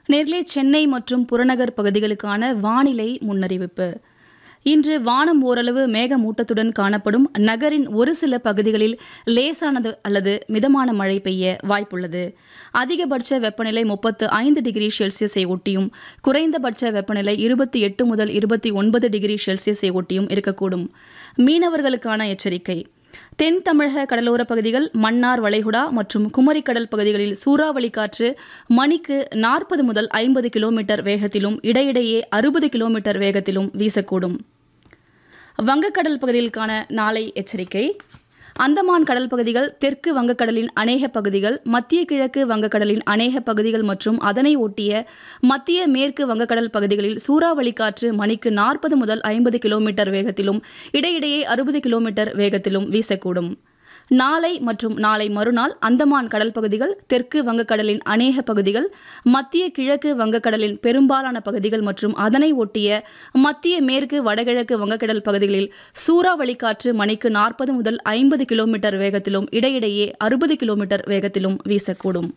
நேர்களே சென்னை மற்றும் புறநகர் பகுதிகளுக்கான வானிலை முன்னறிவிப்பு இன்று வானம் ஓரளவு மேகமூட்டத்துடன் காணப்படும் நகரின் ஒரு சில பகுதிகளில் லேசானது அல்லது மிதமான மழை பெய்ய வாய்ப்புள்ளது அதிகபட்ச வெப்பநிலை முப்பத்து ஐந்து டிகிரி செல்சியஸை ஒட்டியும் குறைந்தபட்ச வெப்பநிலை இருபத்தி எட்டு முதல் இருபத்தி ஒன்பது டிகிரி செல்சியஸை ஒட்டியும் இருக்கக்கூடும் மீனவர்களுக்கான எச்சரிக்கை தென் தமிழக கடலோர பகுதிகள் மன்னார் வளைகுடா மற்றும் குமரிக்கடல் பகுதிகளில் சூறாவளி காற்று மணிக்கு நாற்பது முதல் ஐம்பது கிலோமீட்டர் வேகத்திலும் இடையிடையே அறுபது கிலோமீட்டர் வேகத்திலும் வீசக்கூடும் வங்கக்கடல் பகுதிகளுக்கான நாளை எச்சரிக்கை அந்தமான் கடல் பகுதிகள் தெற்கு வங்கக்கடலின் அநேக பகுதிகள் மத்திய கிழக்கு வங்கக்கடலின் அநேக பகுதிகள் மற்றும் அதனை ஒட்டிய மத்திய மேற்கு வங்கக்கடல் பகுதிகளில் சூறாவளி காற்று மணிக்கு நாற்பது முதல் ஐம்பது கிலோமீட்டர் வேகத்திலும் இடையிடையே அறுபது கிலோமீட்டர் வேகத்திலும் வீசக்கூடும் நாளை மற்றும் நாளை மறுநாள் அந்தமான் கடல் பகுதிகள் தெற்கு வங்கக்கடலின் அநேக பகுதிகள் மத்திய கிழக்கு வங்கக்கடலின் பெரும்பாலான பகுதிகள் மற்றும் அதனை ஒட்டிய மத்திய மேற்கு வடகிழக்கு வங்கக்கடல் பகுதிகளில் சூறாவளி காற்று மணிக்கு நாற்பது முதல் ஐம்பது கிலோமீட்டர் வேகத்திலும் இடையிடையே அறுபது கிலோமீட்டர் வேகத்திலும் வீசக்கூடும்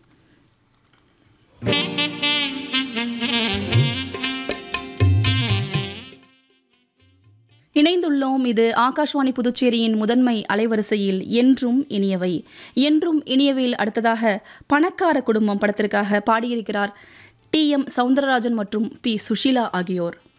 இணைந்துள்ளோம் இது ஆகாஷ்வாணி புதுச்சேரியின் முதன்மை அலைவரிசையில் என்றும் இனியவை என்றும் இனியவையில் அடுத்ததாக பணக்கார குடும்பம் படத்திற்காக பாடியிருக்கிறார் டி எம் சவுந்தரராஜன் மற்றும் பி சுஷீலா ஆகியோர்